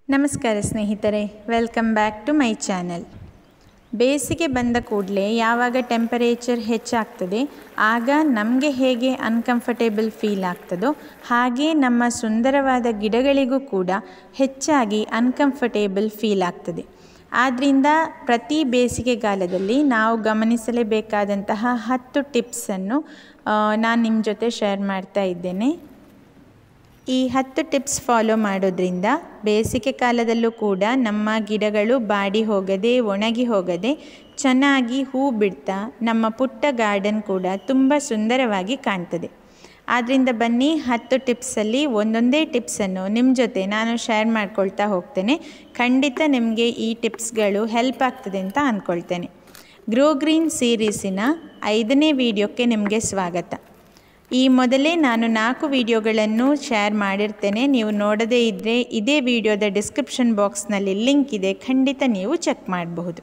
ನಮಸ್ಕಾರ ಸ್ನೇಹಿತರೆ welcome back to my channel ಬೇಸಿಗೆ ಬಂದ ಕೂಡಲೇ ಯಾವಾಗ ಟೆಂಪರೇಚರ್ ಹೆಚ್ಚಾಗ್ತದೆ ಆಗ ನಮಗೆ ಹೇಗೆ ಅನ್ಕಂಫರ್ಟೇಬಲ್ ಫೀಲ್ ಆಗ್ತದೋ ಹಾಗೆ ನಮ್ಮ ಸುಂದರವಾದ ಗಿಡಗಳಿಗೂ ಕೂಡ ಹೆಚ್ಚಾಗಿ ಅನ್ಕಂಫರ್ಟೇಬಲ್ ಫೀಲ್ ಆಗ್ತದೆ ಆದ್ದರಿಂದ ಪ್ರತಿ ಬೇಸಿಗೆಗಾಲದಲ್ಲಿ ನಾವು ಗಮನಿಸಲೇಬೇಕಾದಂತಹ ಹತ್ತು ಟಿಪ್ಸನ್ನು ನಾನು ನಿಮ್ಮ ಜೊತೆ ಶೇರ್ ಮಾಡ್ತಾ ಇದ್ದೇನೆ ಈ ಹತ್ತು ಟಿಪ್ಸ್ ಫಾಲೋ ಮಾಡೋದ್ರಿಂದ ಬೇಸಿಗೆ ಕಾಲದಲ್ಲೂ ಕೂಡ ನಮ್ಮ ಗಿಡಗಳು ಬಾಡಿ ಹೋಗದೆ ಒಣಗಿ ಹೋಗದೆ ಚೆನ್ನಾಗಿ ಹೂ ಬಿಡ್ತಾ ನಮ್ಮ ಪುಟ್ಟ ಗಾರ್ಡನ್ ಕೂಡ ತುಂಬ ಸುಂದರವಾಗಿ ಕಾಣ್ತದೆ ಆದ್ದರಿಂದ ಬನ್ನಿ ಹತ್ತು ಟಿಪ್ಸಲ್ಲಿ ಒಂದೊಂದೇ ಟಿಪ್ಸನ್ನು ನಿಮ್ಮ ಜೊತೆ ನಾನು ಶೇರ್ ಮಾಡ್ಕೊಳ್ತಾ ಹೋಗ್ತೇನೆ ಖಂಡಿತ ನಿಮಗೆ ಈ ಟಿಪ್ಸ್ಗಳು ಹೆಲ್ಪ್ ಆಗ್ತದೆ ಅಂತ ಅಂದ್ಕೊಳ್ತೇನೆ ಗ್ರೋ ಗ್ರೀನ್ ಸೀರೀಸಿನ ಐದನೇ ವಿಡಿಯೋಕ್ಕೆ ನಿಮಗೆ ಸ್ವಾಗತ ಈ ಮೊದಲೇ ನಾನು ನಾಲ್ಕು ವಿಡಿಯೋಗಳನ್ನು ಶೇರ್ ಮಾಡಿರ್ತೇನೆ ನೀವು ನೋಡದೇ ಇದ್ದರೆ ಇದೇ ವಿಡಿಯೋದ ಡಿಸ್ಕ್ರಿಪ್ಷನ್ ಬಾಕ್ಸ್ನಲ್ಲಿ ಲಿಂಕ್ ಇದೆ ಖಂಡಿತ ನೀವು ಚೆಕ್ ಮಾಡಬಹುದು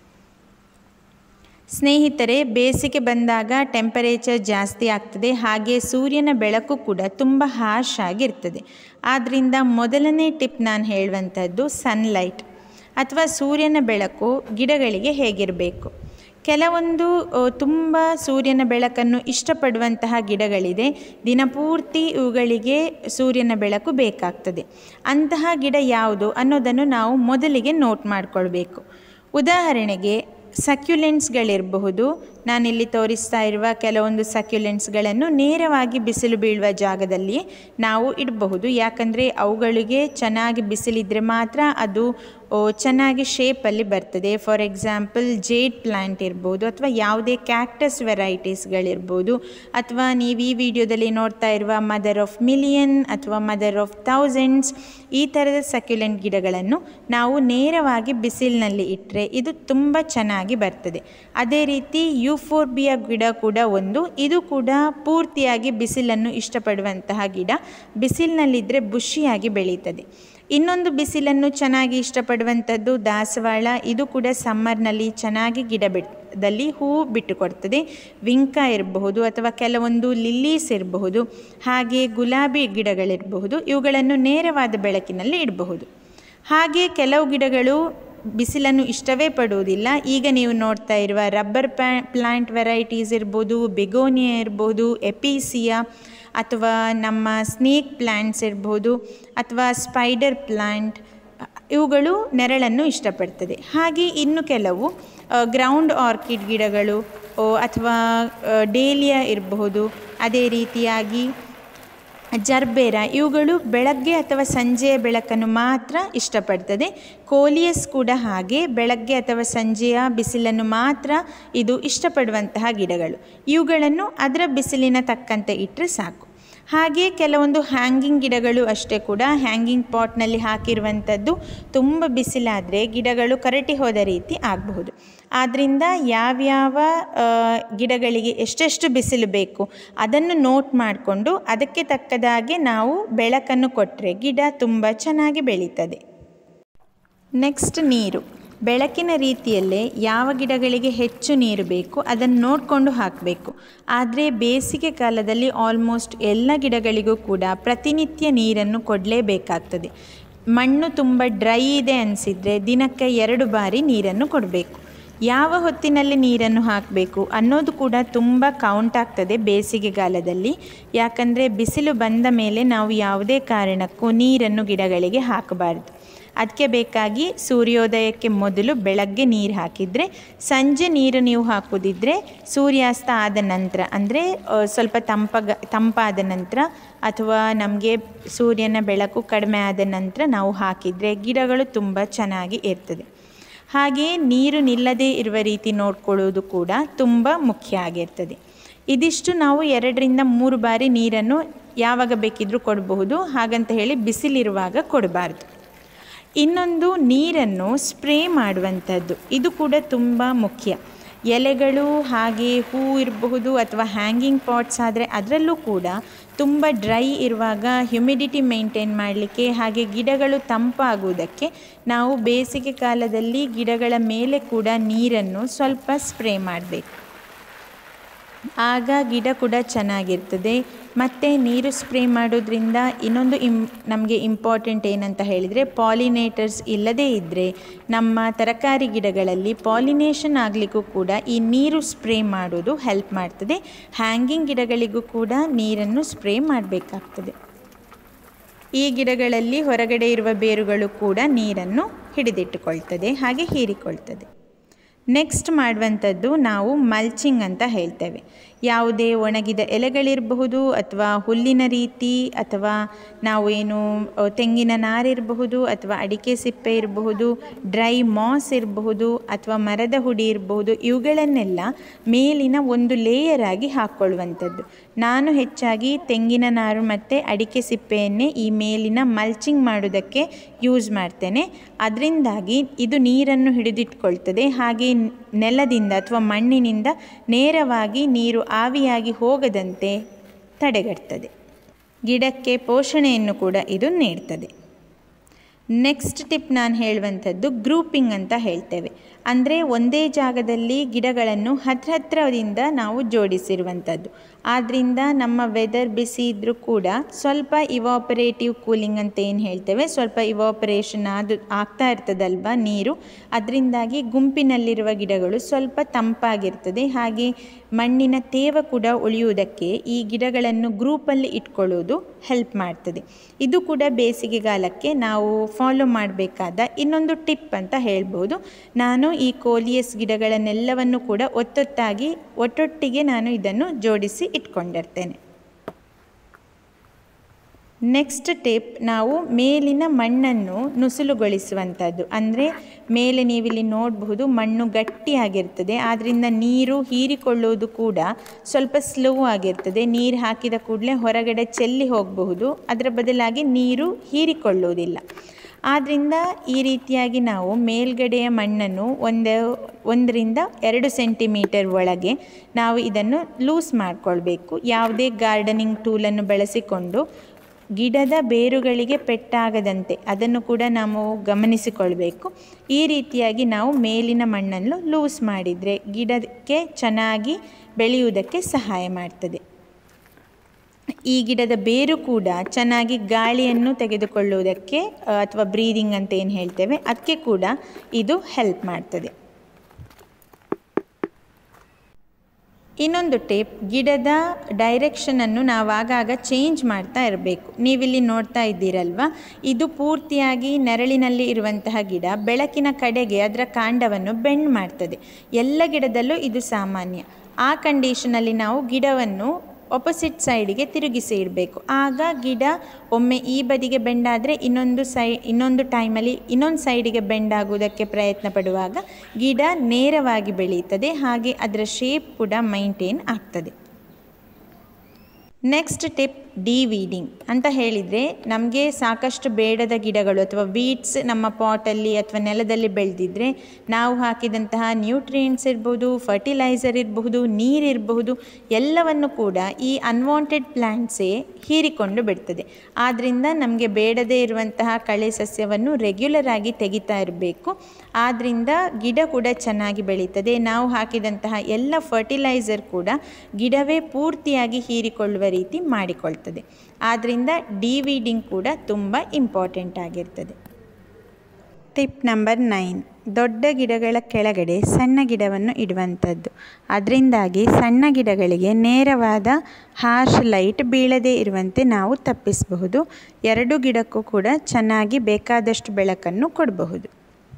ಸ್ನೇಹಿತರೆ ಬೇಸಿಗೆ ಬಂದಾಗ ಟೆಂಪರೇಚರ್ ಜಾಸ್ತಿ ಆಗ್ತದೆ ಹಾಗೆ ಸೂರ್ಯನ ಬೆಳಕು ಕೂಡ ತುಂಬ ಹಾರ್ಶ್ ಆಗಿರ್ತದೆ ಆದ್ದರಿಂದ ಮೊದಲನೇ ಟಿಪ್ ನಾನು ಹೇಳುವಂಥದ್ದು ಸನ್ಲೈಟ್ ಅಥವಾ ಸೂರ್ಯನ ಬೆಳಕು ಗಿಡಗಳಿಗೆ ಹೇಗಿರಬೇಕು ಕೆಲವೊಂದು ತುಂಬ ಸೂರ್ಯನ ಬೆಳಕನ್ನು ಇಷ್ಟಪಡುವಂತಹ ಗಿಡಗಳಿದೆ ದಿನಪೂರ್ತಿ ಇವುಗಳಿಗೆ ಸೂರ್ಯನ ಬೆಳಕು ಬೇಕಾಗ್ತದೆ ಅಂತಹ ಗಿಡ ಯಾವುದು ಅನ್ನೋದನ್ನು ನಾವು ಮೊದಲಿಗೆ ನೋಟ್ ಮಾಡಿಕೊಳ್ಬೇಕು ಉದಾಹರಣೆಗೆ ಸಕ್ಯುಲೆಂಟ್ಸ್ಗಳಿರಬಹುದು ನಾನಿಲ್ಲಿ ತೋರಿಸ್ತಾ ಇರುವ ಕೆಲವೊಂದು ಸಕ್ಯುಲೆಂಟ್ಸ್ಗಳನ್ನು ನೇರವಾಗಿ ಬಿಸಿಲು ಬೀಳುವ ಜಾಗದಲ್ಲಿ ನಾವು ಇಡಬಹುದು ಯಾಕಂದರೆ ಅವುಗಳಿಗೆ ಚೆನ್ನಾಗಿ ಬಿಸಿಲಿದ್ರೆ ಮಾತ್ರ ಅದು ಚೆನ್ನಾಗಿ ಶೇಪಲ್ಲಿ ಬರ್ತದೆ ಫಾರ್ ಎಕ್ಸಾಂಪಲ್ ಜೇಡ್ ಪ್ಲ್ಯಾಂಟ್ ಇರ್ಬೋದು ಅಥವಾ ಯಾವುದೇ ಕ್ಯಾಕ್ಟಸ್ ವೆರೈಟೀಸ್ಗಳಿರ್ಬೋದು ಅಥವಾ ನೀವು ಈ ವಿಡಿಯೋದಲ್ಲಿ ನೋಡ್ತಾ ಇರುವ ಮದರ್ ಆಫ್ ಮಿಲಿಯನ್ ಅಥವಾ ಮದರ್ ಆಫ್ ಥೌಸಂಡ್ಸ್ ಈ ಥರದ ಸಕ್ಯುಲೆಂಟ್ ಗಿಡಗಳನ್ನು ನಾವು ನೇರವಾಗಿ ಬಿಸಿಲಿನಲ್ಲಿ ಇಟ್ಟರೆ ಇದು ತುಂಬ ಚೆನ್ನಾಗಿ ಬರ್ತದೆ ಅದೇ ರೀತಿ ಯುಫೋರ್ಬಿಯಾ ಗಿಡ ಕೂಡ ಒಂದು ಇದು ಕೂಡ ಪೂರ್ತಿಯಾಗಿ ಬಿಸಿಲನ್ನು ಇಷ್ಟಪಡುವಂತಹ ಗಿಡ ಬಿಸಿಲಿನಲ್ಲಿದ್ದರೆ ಬುಷಿಯಾಗಿ ಬೆಳೀತದೆ ಇನ್ನೊಂದು ಬಿಸಿಲನ್ನು ಚೆನ್ನಾಗಿ ಇಷ್ಟಪಡುವಂಥದ್ದು ದಾಸವಾಳ ಇದು ಕೂಡ ಸಮ್ಮರ್ನಲ್ಲಿ ಚೆನ್ನಾಗಿ ಗಿಡ ಬಿಟ್ಟದಲ್ಲಿ ಹೂವು ಬಿಟ್ಟುಕೊಡ್ತದೆ ವಿಂಕ ಇರಬಹುದು ಅಥವಾ ಕೆಲವೊಂದು ಲಿಲ್ಲೀಸ್ ಇರಬಹುದು ಹಾಗೆ ಗುಲಾಬಿ ಗಿಡಗಳಿರಬಹುದು ಇವುಗಳನ್ನು ನೇರವಾದ ಬೆಳಕಿನಲ್ಲಿ ಇಡಬಹುದು ಹಾಗೆ ಕೆಲವು ಗಿಡಗಳು ಬಿಸಿಲನ್ನು ಇಷ್ಟವೇ ಪಡುವುದಿಲ್ಲ ಈಗ ನೀವು ನೋಡ್ತಾ ಇರುವ ರಬ್ಬರ್ ಪ್ಯಾ ಪ್ಲ್ಯಾಂಟ್ ವೆರೈಟೀಸ್ ಇರ್ಬೋದು ಬೆಗೋನಿಯಾ ಇರ್ಬೋದು ಎಪೀಸಿಯಾ ಅಥವಾ ನಮ್ಮ ಸ್ನೇಕ್ ಪ್ಲ್ಯಾಂಟ್ಸ್ ಇರ್ಬೋದು ಅಥವಾ ಸ್ಪೈಡರ್ ಪ್ಲ್ಯಾಂಟ್ ಇವುಗಳು ನೆರಳನ್ನು ಇಷ್ಟಪಡ್ತದೆ ಹಾಗೆ ಇನ್ನು ಕೆಲವು ಗ್ರೌಂಡ್ ಆರ್ಕಿಡ್ ಗಿಡಗಳು ಅಥವಾ ಡೇಲಿಯಾ ಇರಬಹುದು ಅದೇ ರೀತಿಯಾಗಿ ಜರ್ಬೇರ ಇವುಗಳು ಬೆಳಗ್ಗೆ ಅಥವಾ ಸಂಜೆಯ ಬೆಳಕನ್ನು ಮಾತ್ರ ಇಷ್ಟಪಡ್ತದೆ ಕೋಲಿಯಸ್ ಕೂಡ ಹಾಗೆ ಬೆಳಗ್ಗೆ ಅಥವಾ ಸಂಜೆಯ ಬಿಸಿಲನ್ನು ಮಾತ್ರ ಇದು ಇಷ್ಟಪಡುವಂತಹ ಗಿಡಗಳು ಇವುಗಳನ್ನು ಅದರ ಬಿಸಿಲಿನ ತಕ್ಕಂತೆ ಇಟ್ಟರೆ ಸಾಕು ಹಾಗೆ ಕೆಲವೊಂದು ಹ್ಯಾಂಗಿಂಗ್ ಗಿಡಗಳು ಅಷ್ಟೇ ಕೂಡ ಹ್ಯಾಂಗಿಂಗ್ ಪಾಟ್ನಲ್ಲಿ ಹಾಕಿರುವಂಥದ್ದು ತುಂಬ ಬಿಸಿಲಾದರೆ ಗಿಡಗಳು ಕರಟಿ ಹೋದ ರೀತಿ ಆಗಬಹುದು ಆದ್ದರಿಂದ ಯಾವ್ಯಾವ ಗಿಡಗಳಿಗೆ ಎಷ್ಟೆಷ್ಟು ಬಿಸಿಲು ಬೇಕು ಅದನ್ನು ನೋಟ್ ಮಾಡಿಕೊಂಡು ಅದಕ್ಕೆ ತಕ್ಕದಾಗೆ ನಾವು ಬೆಳಕನ್ನು ಕೊಟ್ಟರೆ ಗಿಡ ತುಂಬ ಚೆನ್ನಾಗಿ ಬೆಳೀತದೆ ನೆಕ್ಸ್ಟ್ ನೀರು ಬೆಳಕಿನ ರೀತಿಯಲ್ಲೇ ಯಾವ ಗಿಡಗಳಿಗೆ ಹೆಚ್ಚು ನೀರು ಬೇಕು ಅದನ್ನು ನೋಡಿಕೊಂಡು ಹಾಕಬೇಕು ಆದರೆ ಬೇಸಿಗೆ ಕಾಲದಲ್ಲಿ ಆಲ್ಮೋಸ್ಟ್ ಎಲ್ಲ ಗಿಡಗಳಿಗೂ ಕೂಡ ಪ್ರತಿನಿತ್ಯ ನೀರನ್ನು ಕೊಡಲೇಬೇಕಾಗ್ತದೆ ಮಣ್ಣು ತುಂಬ ಡ್ರೈ ಇದೆ ಅನಿಸಿದರೆ ದಿನಕ್ಕೆ ಎರಡು ಬಾರಿ ನೀರನ್ನು ಕೊಡಬೇಕು ಯಾವ ಹೊತ್ತಿನಲ್ಲಿ ನೀರನ್ನು ಹಾಕಬೇಕು ಅನ್ನೋದು ಕೂಡ ತುಂಬ ಕೌಂಟ್ ಆಗ್ತದೆ ಬೇಸಿಗೆಗಾಲದಲ್ಲಿ ಯಾಕಂದರೆ ಬಿಸಿಲು ಬಂದ ಮೇಲೆ ನಾವು ಯಾವುದೇ ಕಾರಣಕ್ಕೂ ನೀರನ್ನು ಗಿಡಗಳಿಗೆ ಹಾಕಬಾರ್ದು ಅದಕ್ಕೆ ಬೇಕಾಗಿ ಸೂರ್ಯೋದಯಕ್ಕೆ ಮೊದಲು ಬೆಳಗ್ಗೆ ನೀರು ಹಾಕಿದರೆ ಸಂಜೆ ನೀರು ನೀವು ಹಾಕೋದಿದ್ದರೆ ಸೂರ್ಯಾಸ್ತ ಆದ ನಂತರ ಅಂದರೆ ಸ್ವಲ್ಪ ತಂಪಗ ತಂಪಾದ ನಂತರ ಅಥವಾ ನಮಗೆ ಸೂರ್ಯನ ಬೆಳಕು ಕಡಿಮೆ ಆದ ನಂತರ ನಾವು ಹಾಕಿದರೆ ಗಿಡಗಳು ತುಂಬ ಚೆನ್ನಾಗಿ ಇರ್ತದೆ ಹಾಗೆಯೇ ನೀರು ನಿಲ್ಲದೇ ಇರುವ ರೀತಿ ನೋಡ್ಕೊಳ್ಳೋದು ಕೂಡ ತುಂಬ ಮುಖ್ಯ ಆಗಿರ್ತದೆ ಇದಿಷ್ಟು ನಾವು ಎರಡರಿಂದ ಮೂರು ಬಾರಿ ನೀರನ್ನು ಯಾವಾಗ ಬೇಕಿದ್ರೂ ಕೊಡಬಹುದು ಹಾಗಂತ ಹೇಳಿ ಬಿಸಿಲಿರುವಾಗ ಕೊಡಬಾರ್ದು ಇನ್ನೊಂದು ನೀರನ್ನು ಸ್ಪ್ರೇ ಮಾಡುವಂಥದ್ದು ಇದು ಕೂಡ ತುಂಬ ಮುಖ್ಯ ಎಲೆಗಳು ಹಾಗೆ ಹೂ ಇರಬಹುದು ಅಥವಾ ಹ್ಯಾಂಗಿಂಗ್ ಪಾಟ್ಸ್ ಆದರೆ ಅದರಲ್ಲೂ ಕೂಡ ತುಂಬ ಡ್ರೈ ಇರುವಾಗ ಹ್ಯುಮಿಡಿಟಿ ಮೇಂಟೈನ್ ಮಾಡಲಿಕ್ಕೆ ಹಾಗೆ ಗಿಡಗಳು ತಂಪಾಗುವುದಕ್ಕೆ ನಾವು ಬೇಸಿಗೆ ಕಾಲದಲ್ಲಿ ಗಿಡಗಳ ಮೇಲೆ ಕೂಡ ನೀರನ್ನು ಸ್ವಲ್ಪ ಸ್ಪ್ರೇ ಮಾಡಬೇಕು ಆಗ ಗಿಡ ಕೂಡ ಚೆನ್ನಾಗಿರ್ತದೆ ಮತ್ತು ನೀರು ಸ್ಪ್ರೇ ಮಾಡೋದ್ರಿಂದ ಇನ್ನೊಂದು ಇಮ್ ನಮಗೆ ಇಂಪಾರ್ಟೆಂಟ್ ಏನಂತ ಹೇಳಿದರೆ ಪಾಲಿನೇಟರ್ಸ್ ಇಲ್ಲದೇ ಇದ್ದರೆ ನಮ್ಮ ತರಕಾರಿ ಗಿಡಗಳಲ್ಲಿ ಪಾಲಿನೇಷನ್ ಆಗಲಿಕ್ಕೂ ಕೂಡ ಈ ನೀರು ಸ್ಪ್ರೇ ಮಾಡೋದು ಹೆಲ್ಪ್ ಮಾಡ್ತದೆ ಹ್ಯಾಂಗಿಂಗ್ ಗಿಡಗಳಿಗೂ ಕೂಡ ನೀರನ್ನು ಸ್ಪ್ರೇ ಮಾಡಬೇಕಾಗ್ತದೆ ಈ ಗಿಡಗಳಲ್ಲಿ ಹೊರಗಡೆ ಇರುವ ಬೇರುಗಳು ಕೂಡ ನೀರನ್ನು ಹಿಡಿದಿಟ್ಟುಕೊಳ್ತದೆ ಹಾಗೆ ಹೀರಿಕೊಳ್ತದೆ ನೆಕ್ಸ್ಟ್ ಮಾಡುವಂಥದ್ದು ನಾವು ಮಲ್ಚಿಂಗ್ ಅಂತ ಹೇಳ್ತೇವೆ ಯಾವುದೇ ಒಣಗಿದ ಎಲೆಗಳಿರಬಹುದು ಅಥವಾ ಹುಲ್ಲಿನ ರೀತಿ ಅಥವಾ ನಾವು ಏನು ತೆಂಗಿನ ನಾರಿರಬಹುದು ಅಥವಾ ಅಡಿಕೆ ಸಿಪ್ಪೆ ಇರಬಹುದು ಡ್ರೈ ಮಾಸ್ ಇರಬಹುದು ಅಥವಾ ಮರದ ಹುಡಿ ಇರಬಹುದು ಇವುಗಳನ್ನೆಲ್ಲ ಮೇಲಿನ ಒಂದು ಲೇಯರ್ ಆಗಿ ಹಾಕ್ಕೊಳ್ಳುವಂಥದ್ದು ನಾನು ಹೆಚ್ಚಾಗಿ ತೆಂಗಿನ ನಾರು ಮತ್ತು ಅಡಿಕೆ ಸಿಪ್ಪೆಯನ್ನೇ ಈ ಮೇಲಿನ ಮಲ್ಚಿಂಗ್ ಮಾಡೋದಕ್ಕೆ ಯೂಸ್ ಮಾಡ್ತೇನೆ ಅದರಿಂದಾಗಿ ಇದು ನೀರನ್ನು ಹಿಡಿದಿಟ್ಕೊಳ್ತದೆ ಹಾಗೆ ನೆಲದಿಂದ ಅಥವಾ ಮಣ್ಣಿನಿಂದ ನೇರವಾಗಿ ನೀರು ಆವಿಯಾಗಿ ಹೋಗದಂತೆ ತಡೆಗಟ್ತದೆ ಗಿಡಕ್ಕೆ ಪೋಷಣೆಯನ್ನು ಕೂಡ ಇದು ನೀಡ್ತದೆ ನೆಕ್ಸ್ಟ್ ಟಿಪ್ ನಾನು ಹೇಳುವಂಥದ್ದು ಗ್ರೂಪಿಂಗ್ ಅಂತ ಹೇಳ್ತೇವೆ ಅಂದರೆ ಒಂದೇ ಜಾಗದಲ್ಲಿ ಗಿಡಗಳನ್ನು ಹತ್ರ ಹತ್ರದಿಂದ ನಾವು ಜೋಡಿಸಿರುವಂಥದ್ದು ಆದ್ದರಿಂದ ನಮ್ಮ ವೆದರ್ ಬಿಸಿ ಇದ್ದರೂ ಕೂಡ ಸ್ವಲ್ಪ ಇವಾಪರೇಟಿವ್ ಕೂಲಿಂಗ್ ಅಂತ ಏನು ಹೇಳ್ತೇವೆ ಸ್ವಲ್ಪ ಇವಾಪರೇಷನ್ ಅದು ಆಗ್ತಾ ಇರ್ತದಲ್ವ ನೀರು ಅದರಿಂದಾಗಿ ಗುಂಪಿನಲ್ಲಿರುವ ಗಿಡಗಳು ಸ್ವಲ್ಪ ತಂಪಾಗಿರ್ತದೆ ಹಾಗೆ ಮಣ್ಣಿನ ತೇವ ಕೂಡ ಉಳಿಯುವುದಕ್ಕೆ ಈ ಗಿಡಗಳನ್ನು ಗ್ರೂಪಲ್ಲಿ ಇಟ್ಕೊಳ್ಳೋದು ಹೆಲ್ಪ್ ಮಾಡ್ತದೆ ಇದು ಕೂಡ ಬೇಸಿಗೆಗಾಲಕ್ಕೆ ನಾವು ಫಾಲೋ ಮಾಡಬೇಕಾದ ಇನ್ನೊಂದು ಟಿಪ್ ಅಂತ ಹೇಳ್ಬೋದು ನಾನು ಈ ಕೋಲಿಯಸ್ ಗಿಡಗಳನ್ನೆಲ್ಲವನ್ನು ಕೂಡ ಒತ್ತೊತ್ತಾಗಿ ಒಟ್ಟೊಟ್ಟಿಗೆ ನಾನು ಇದನ್ನು ಜೋಡಿಸಿ ಇಟ್ಕೊಂಡಿರ್ತೇನೆ ನೆಕ್ಸ್ಟ್ ಟಿಪ್ ನಾವು ಮೇಲಿನ ಮಣ್ಣನ್ನು ನುಸುಲುಗೊಳಿಸುವಂಥದ್ದು ಅಂದರೆ ಮೇಲೆ ನೀವಿಲ್ಲಿ ನೋಡಬಹುದು ಮಣ್ಣು ಗಟ್ಟಿಯಾಗಿರ್ತದೆ ಆದ್ದರಿಂದ ನೀರು ಹೀರಿಕೊಳ್ಳುವುದು ಕೂಡ ಸ್ವಲ್ಪ ಸ್ಲೋ ಆಗಿರ್ತದೆ ನೀರು ಹಾಕಿದ ಕೂಡಲೇ ಹೊರಗಡೆ ಚೆಲ್ಲಿ ಹೋಗಬಹುದು ಅದರ ಬದಲಾಗಿ ನೀರು ಹೀರಿಕೊಳ್ಳುವುದಿಲ್ಲ ಆದ್ದರಿಂದ ಈ ರೀತಿಯಾಗಿ ನಾವು ಮೇಲ್ಗಡೆಯ ಮಣ್ಣನ್ನು ಒಂದು ಒಂದರಿಂದ ಎರಡು ಸೆಂಟಿಮೀಟರ್ ಒಳಗೆ ನಾವು ಇದನ್ನು ಲೂಸ್ ಮಾಡಿಕೊಳ್ಬೇಕು ಯಾವುದೇ ಗಾರ್ಡನಿಂಗ್ ಟೂಲನ್ನು ಬಳಸಿಕೊಂಡು ಗಿಡದ ಬೇರುಗಳಿಗೆ ಪೆಟ್ಟಾಗದಂತೆ ಅದನ್ನು ಕೂಡ ನಾವು ಗಮನಿಸಿಕೊಳ್ಬೇಕು ಈ ರೀತಿಯಾಗಿ ನಾವು ಮೇಲಿನ ಮಣ್ಣನ್ನು ಲೂಸ್ ಮಾಡಿದರೆ ಗಿಡಕ್ಕೆ ಚೆನ್ನಾಗಿ ಬೆಳೆಯುವುದಕ್ಕೆ ಸಹಾಯ ಮಾಡ್ತದೆ ಈ ಗಿಡದ ಬೇರು ಕೂಡ ಚೆನ್ನಾಗಿ ಗಾಳಿಯನ್ನು ತೆಗೆದುಕೊಳ್ಳುವುದಕ್ಕೆ ಅಥವಾ ಬ್ರೀದಿಂಗ್ ಅಂತ ಏನು ಹೇಳ್ತೇವೆ ಅದಕ್ಕೆ ಕೂಡ ಇದು ಹೆಲ್ಪ್ ಮಾಡ್ತದೆ ಇನ್ನೊಂದು ಟೇಪ್ ಗಿಡದ ಡೈರೆಕ್ಷನನ್ನು ನಾವು ಆಗಾಗ ಚೇಂಜ್ ಮಾಡ್ತಾ ಇರಬೇಕು ನೀವಿಲ್ಲಿ ನೋಡ್ತಾ ಇದ್ದೀರಲ್ವ ಇದು ಪೂರ್ತಿಯಾಗಿ ನೆರಳಿನಲ್ಲಿ ಇರುವಂತಹ ಗಿಡ ಬೆಳಕಿನ ಕಡೆಗೆ ಅದರ ಕಾಂಡವನ್ನು ಬೆಂಡ್ ಮಾಡ್ತದೆ ಎಲ್ಲ ಗಿಡದಲ್ಲೂ ಇದು ಸಾಮಾನ್ಯ ಆ ಕಂಡೀಷನಲ್ಲಿ ನಾವು ಗಿಡವನ್ನು ಆಪೋಸಿಟ್ ಸೈಡಿಗೆ ತಿರುಗಿಸಿ ಇಡಬೇಕು ಆಗ ಗಿಡ ಒಮ್ಮೆ ಈ ಬದಿಗೆ ಬೆಂಡಾದರೆ ಇನ್ನೊಂದು ಸೈ ಇನ್ನೊಂದು ಟೈಮಲ್ಲಿ ಇನ್ನೊಂದು ಸೈಡಿಗೆ ಬೆಂಡ್ ಆಗುವುದಕ್ಕೆ ಪ್ರಯತ್ನ ಪಡುವಾಗ ಗಿಡ ನೇರವಾಗಿ ಬೆಳೆಯುತ್ತದೆ ಹಾಗೆ ಅದರ ಶೇಪ್ ಕೂಡ ಮೈಂಟೈನ್ ಆಗ್ತದೆ ನೆಕ್ಸ್ಟ್ ಟಿಪ್ ಡಿ ವೀಡಿಂಗ್ ಅಂತ ಹೇಳಿದರೆ ನಮಗೆ ಸಾಕಷ್ಟು ಬೇಡದ ಗಿಡಗಳು ಅಥವಾ ವೀಡ್ಸ್ ನಮ್ಮ ಪಾಟಲ್ಲಿ ಅಥವಾ ನೆಲದಲ್ಲಿ ಬೆಳೆದಿದ್ರೆ ನಾವು ಹಾಕಿದಂತಹ ನ್ಯೂಟ್ರಿಯೆಂಟ್ಸ್ ಇರ್ಬೋದು ಫರ್ಟಿಲೈಸರ್ ಇರಬಹುದು ನೀರಿರಬಹುದು ಎಲ್ಲವನ್ನು ಕೂಡ ಈ ಅನ್ವಾಂಟೆಡ್ ಪ್ಲ್ಯಾಂಟ್ಸೇ ಹೀರಿಕೊಂಡು ಬಿಡ್ತದೆ ಆದ್ದರಿಂದ ನಮಗೆ ಬೇಡದೇ ಇರುವಂತಹ ಕಳೆ ಸಸ್ಯವನ್ನು ರೆಗ್ಯುಲರ್ ಆಗಿ ತೆಗಿತಾ ಇರಬೇಕು ಆದ್ದರಿಂದ ಗಿಡ ಕೂಡ ಚೆನ್ನಾಗಿ ಬೆಳೀತದೆ ನಾವು ಹಾಕಿದಂತಹ ಎಲ್ಲ ಫರ್ಟಿಲೈಸರ್ ಕೂಡ ಗಿಡವೇ ಪೂರ್ತಿಯಾಗಿ ಹೀರಿಕೊಳ್ಳುವ ರೀತಿ ಮಾಡಿಕೊಳ್ತದೆ ಆದ್ದರಿಂದ ಡಿವಿಡಿಂಗ್ ಕೂಡ ತುಂಬ ಇಂಪಾರ್ಟೆಂಟ್ ಆಗಿರ್ತದೆ ಟಿಪ್ ನಂಬರ್ ನೈನ್ ದೊಡ್ಡ ಗಿಡಗಳ ಕೆಳಗಡೆ ಸಣ್ಣ ಗಿಡವನ್ನು ಇಡುವಂಥದ್ದು ಅದರಿಂದಾಗಿ ಸಣ್ಣ ಗಿಡಗಳಿಗೆ ನೇರವಾದ ಹಾರ್ಶ್ ಲೈಟ್ ಬೀಳದೇ ಇರುವಂತೆ ನಾವು ತಪ್ಪಿಸಬಹುದು ಎರಡು ಗಿಡಕ್ಕೂ ಕೂಡ ಚೆನ್ನಾಗಿ ಬೇಕಾದಷ್ಟು ಬೆಳಕನ್ನು ಕೊಡಬಹುದು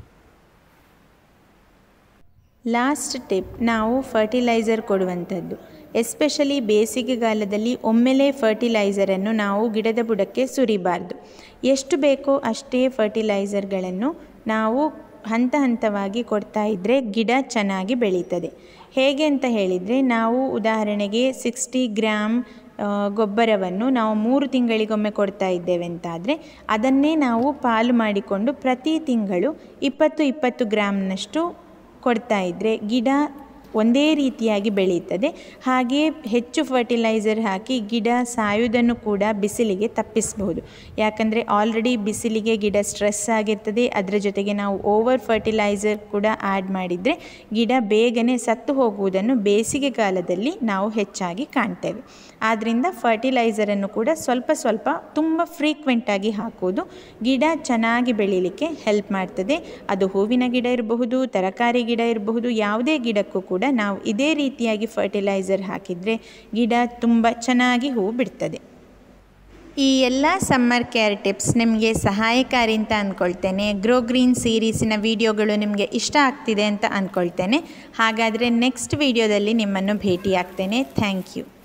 ಲಾಸ್ಟ್ ಟಿಪ್ ನಾವು ಫರ್ಟಿಲೈಸರ್ ಕೊಡುವಂಥದ್ದು ಎಸ್ಪೆಷಲಿ ಬೇಸಿಗೆಗಾಲದಲ್ಲಿ ಒಮ್ಮೆಲೇ ಫರ್ಟಿಲೈಸರನ್ನು ನಾವು ಗಿಡದ ಬುಡಕ್ಕೆ ಸುರಿಬಾರ್ದು ಎಷ್ಟು ಬೇಕೋ ಅಷ್ಟೇ ಫರ್ಟಿಲೈಸರ್ಗಳನ್ನು ನಾವು ಹಂತ ಹಂತವಾಗಿ ಕೊಡ್ತಾ ಇದ್ದರೆ ಗಿಡ ಚೆನ್ನಾಗಿ ಬೆಳೀತದೆ ಹೇಗೆ ಅಂತ ಹೇಳಿದರೆ ನಾವು ಉದಾಹರಣೆಗೆ ಸಿಕ್ಸ್ಟಿ ಗ್ರಾಮ್ ಗೊಬ್ಬರವನ್ನು ನಾವು ಮೂರು ತಿಂಗಳಿಗೊಮ್ಮೆ ಕೊಡ್ತಾ ಇದ್ದೇವೆ ಅಂತಾದರೆ ಅದನ್ನೇ ನಾವು ಪಾಲು ಮಾಡಿಕೊಂಡು ಪ್ರತಿ ತಿಂಗಳು ಇಪ್ಪತ್ತು ಇಪ್ಪತ್ತು ಗ್ರಾಮ್ನಷ್ಟು ಕೊಡ್ತಾ ಇದ್ದರೆ ಗಿಡ ಒಂದೇ ರೀತಿಯಾಗಿ ಬೆಳೆಯುತ್ತದೆ ಹಾಗೆಯೇ ಹೆಚ್ಚು ಫರ್ಟಿಲೈಸರ್ ಹಾಕಿ ಗಿಡ ಸಾಯುವುದನ್ನು ಕೂಡ ಬಿಸಿಲಿಗೆ ತಪ್ಪಿಸಬಹುದು ಯಾಕಂದರೆ ಆಲ್ರೆಡಿ ಬಿಸಿಲಿಗೆ ಗಿಡ ಸ್ಟ್ರೆಸ್ ಆಗಿರ್ತದೆ ಅದರ ಜೊತೆಗೆ ನಾವು ಓವರ್ ಫರ್ಟಿಲೈಸರ್ ಕೂಡ ಆ್ಯಡ್ ಮಾಡಿದರೆ ಗಿಡ ಬೇಗನೆ ಸತ್ತು ಹೋಗುವುದನ್ನು ಬೇಸಿಗೆ ಕಾಲದಲ್ಲಿ ನಾವು ಹೆಚ್ಚಾಗಿ ಕಾಣ್ತೇವೆ ಆದ್ದರಿಂದ ಫರ್ಟಿಲೈಸರನ್ನು ಕೂಡ ಸ್ವಲ್ಪ ಸ್ವಲ್ಪ ತುಂಬ ಫ್ರೀಕ್ವೆಂಟಾಗಿ ಹಾಕುವುದು ಗಿಡ ಚೆನ್ನಾಗಿ ಬೆಳೀಲಿಕ್ಕೆ ಹೆಲ್ಪ್ ಮಾಡ್ತದೆ ಅದು ಹೂವಿನ ಗಿಡ ಇರಬಹುದು ತರಕಾರಿ ಗಿಡ ಇರಬಹುದು ಯಾವುದೇ ಗಿಡಕ್ಕೂ ಕೂಡ ನಾವು ಇದೇ ರೀತಿಯಾಗಿ ಫರ್ಟಿಲೈಸರ್ ಹಾಕಿದರೆ ಗಿಡ ತುಂಬ ಚೆನ್ನಾಗಿ ಹೂ ಬಿಡ್ತದೆ ಈ ಎಲ್ಲ ಸಮ್ಮರ್ ಕೇರ್ ಟಿಪ್ಸ್ ನಿಮಗೆ ಸಹಾಯಕಾರಿ ಅಂತ ಅಂದ್ಕೊಳ್ತೇನೆ ಗ್ರೋ ಗ್ರೀನ್ ಸೀರೀಸಿನ ವಿಡಿಯೋಗಳು ನಿಮಗೆ ಇಷ್ಟ ಆಗ್ತಿದೆ ಅಂತ ಅಂದ್ಕೊಳ್ತೇನೆ ಹಾಗಾದರೆ ನೆಕ್ಸ್ಟ್ ವಿಡಿಯೋದಲ್ಲಿ ನಿಮ್ಮನ್ನು ಭೇಟಿಯಾಗ್ತೇನೆ ಥ್ಯಾಂಕ್ ಯು